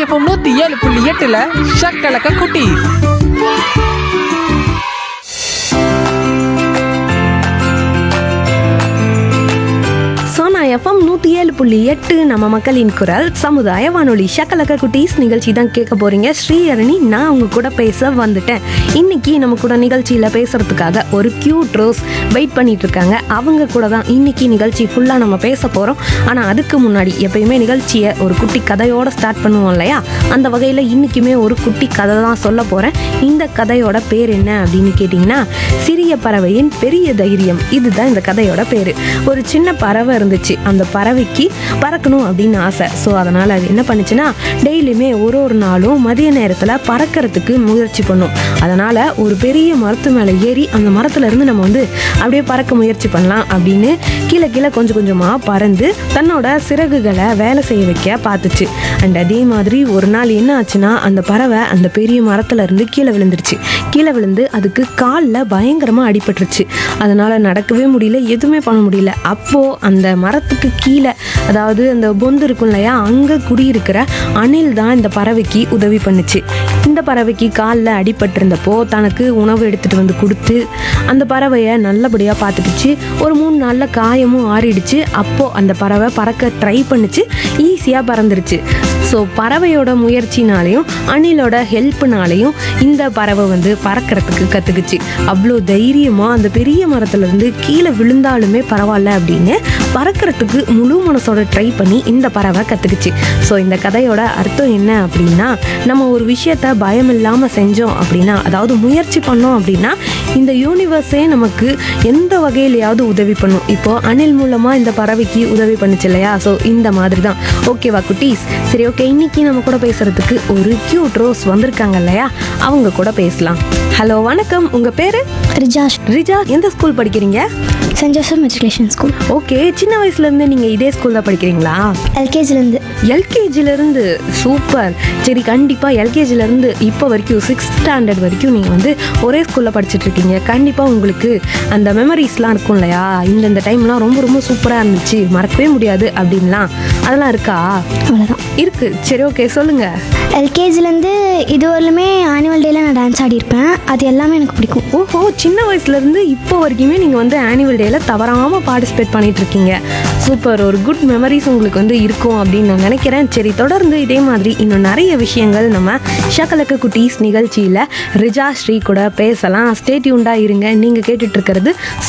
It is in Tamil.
எஃப்எம் நூத்தி ஏழு புள்ளி எட்டுல ஷக்கலக்க குட்டி சோனா எஃப்எம் நூற்றி ஏழு புள்ளி எட்டு நம்ம மக்களின் குரல் சமுதாய வானொலி ஷக்கலக்க குட்டீஸ் நிகழ்ச்சி தான் கேட்க போறீங்க ஸ்ரீஹரணி நான் உங்க கூட பேச வந்துட்டேன் இன்னைக்கு நம்ம கூட நிகழ்ச்சியில் பேசுறதுக்காக ஒரு கியூட் ரோஸ் வெயிட் பண்ணிட்டு இருக்காங்க அவங்க கூட தான் இன்னைக்கு நிகழ்ச்சி ஃபுல்லாக நம்ம பேச போகிறோம் ஆனால் அதுக்கு முன்னாடி எப்பயுமே நிகழ்ச்சியை ஒரு குட்டி கதையோட ஸ்டார்ட் பண்ணுவோம் இல்லையா அந்த வகையில் இன்னைக்குமே ஒரு குட்டி கதை தான் சொல்ல போகிறேன் இந்த கதையோட பேர் என்ன அப்படின்னு கேட்டிங்கன்னா சிறிய பறவையின் பெரிய தைரியம் இதுதான் இந்த கதையோட பேர் ஒரு சின்ன பறவை இருந்துச்சு அந்த பறவைக்கு பறக்கணும் அப்படின்னு ஆசை ஸோ அதனால் அது என்ன பண்ணுச்சுன்னா டெய்லியுமே ஒரு ஒரு நாளும் மதிய நேரத்தில் பறக்கிறதுக்கு முயற்சி பண்ணும் அதனால் ஒரு பெரிய மரத்து மேலே ஏறி அந்த மரத்துல இருந்து நம்ம வந்து அப்படியே பறக்க முயற்சி பண்ணலாம் அப்படின்னு கீழே கீழே கொஞ்சம் கொஞ்சமாக பறந்து தன்னோட சிறகுகளை வேலை செய்ய வைக்க பார்த்துச்சு அண்ட் அதே மாதிரி ஒரு நாள் என்ன ஆச்சுன்னா அந்த பறவை அந்த பெரிய மரத்துல இருந்து கீழே விழுந்துருச்சு கீழே விழுந்து அதுக்கு காலில் பயங்கரமாக அடிபட்டுருச்சு அதனால் நடக்கவே முடியல எதுவுமே பண்ண முடியல அப்போது அந்த மரத்துக்கு கீழே அதாவது அந்த பொந்து இருக்கும் இல்லையா அங்கே குடியிருக்கிற அணில் தான் இந்த பறவைக்கு உதவி பண்ணுச்சு இந்த பறவைக்கு காலில் அடிபட்டிருந்தப்போ தனக்கு உணவு எடுத்துகிட்டு வந்து கொடுத்து அந்த பறவையை நல்லபடியாக பார்த்துக்கிச்சு ஒரு மூணு நாளில் காயமும் ஆறிடுச்சு அப்போது அந்த பறவை பறக்க ட்ரை பண்ணுச்சு ஈஸியாக பறந்துருச்சு ஸோ பறவையோட முயற்சினாலையும் அணிலோட ஹெல்ப்னாலையும் இந்த பறவை வந்து பறக்கிறதுக்கு கற்றுக்குச்சு அவ்வளோ தைரியமாக அந்த பெரிய மரத்துலேருந்து கீழே விழுந்தாலுமே பரவாயில்ல அப்படின்னு பறக்கிறதுக்கு முழு மனசோட ட்ரை பண்ணி இந்த பறவை கற்றுக்குச்சு ஸோ இந்த கதையோட அர்த்தம் என்ன அப்படின்னா நம்ம ஒரு விஷயத்த பயம் இல்லாமல் செஞ்சோம் அப்படின்னா அதாவது முயற்சி பண்ணோம் அப்படின்னா இந்த யூனிவர்ஸே நமக்கு எந்த வகையிலையாவது உதவி பண்ணும் இப்போ அணில் மூலமாக இந்த பறவைக்கு உதவி பண்ணுச்சு இல்லையா ஸோ இந்த மாதிரி தான் ஓகேவா குட்டீஸ் சரி ஓகே இன்னைக்கு நம்ம கூட பேசுறதுக்கு ஒரு கியூட் ரோஸ் வந்திருக்காங்க இல்லையா அவங்க கூட பேசலாம் ஹலோ வணக்கம் உங்க பேரு ரிஜாஷ் ரிஜா எந்த ஸ்கூல் படிக்கிறீங்க Saint Joseph matriculation school okay சின்ன வயசுல இருந்து நீங்க இதே ஸ்கூல்ல படிக்கிறீங்களா எல்கேஜிலேருந்து எல்கேஜில இருந்து சூப்பர் சரி கண்டிப்பா எல்கேஜில இருந்து இப்போ வரைக்கும் சிக்ஸ்த் ஸ்டாண்டர்ட் வரைக்கும் நீங்க வந்து ஒரே ஸ்கூல்ல படிச்சுட்டு இருக்கீங்க கண்டிப்பா உங்களுக்கு அந்த மெமரிஸ்லாம் இருக்கும் இல்லையா இந்தந்த டைம்லாம் ரொம்ப ரொம்ப சூப்பரா இருந்துச்சு மறக்கவே முடியாது அப்படின்லாம் அதெல்லாம் இருக்கா அவ்வளோதான் இருக்கு சரி ஓகே சொல்லுங்க எல்கேஜிலேருந்து இது வரலுமே ஆனுவல் டேல நான் டான்ஸ் ஆடியிருப்பேன் அது எல்லாமே எனக்கு பிடிக்கும் ஓஹோ சின்ன வயசுல இருந்து இப்போ வரைக்குமே நீங்க வந்து ஆனுவல் டேல தவறாம பார்ட்டிசிபேட் பண்ணிட்டு இருக்கீங்க சூப்பர் ஒரு குட் மெமரிஸ் உங்களுக்கு வந்து இருக்கும் அப்படின்னு நான் நினைக்கிறேன் சரி தொடர்ந்து இதே மாதிரி இன்னும் நிறைய விஷயங்கள் நம்ம ஷகலக்க குட்டீஸ் நிகழ்ச்சியில ரிஜா ஸ்ரீ கூட பேசலாம் ஸ்டேட்யூண்டா இருங்க நீங்க கேட்டுட்டு இருக்கிறது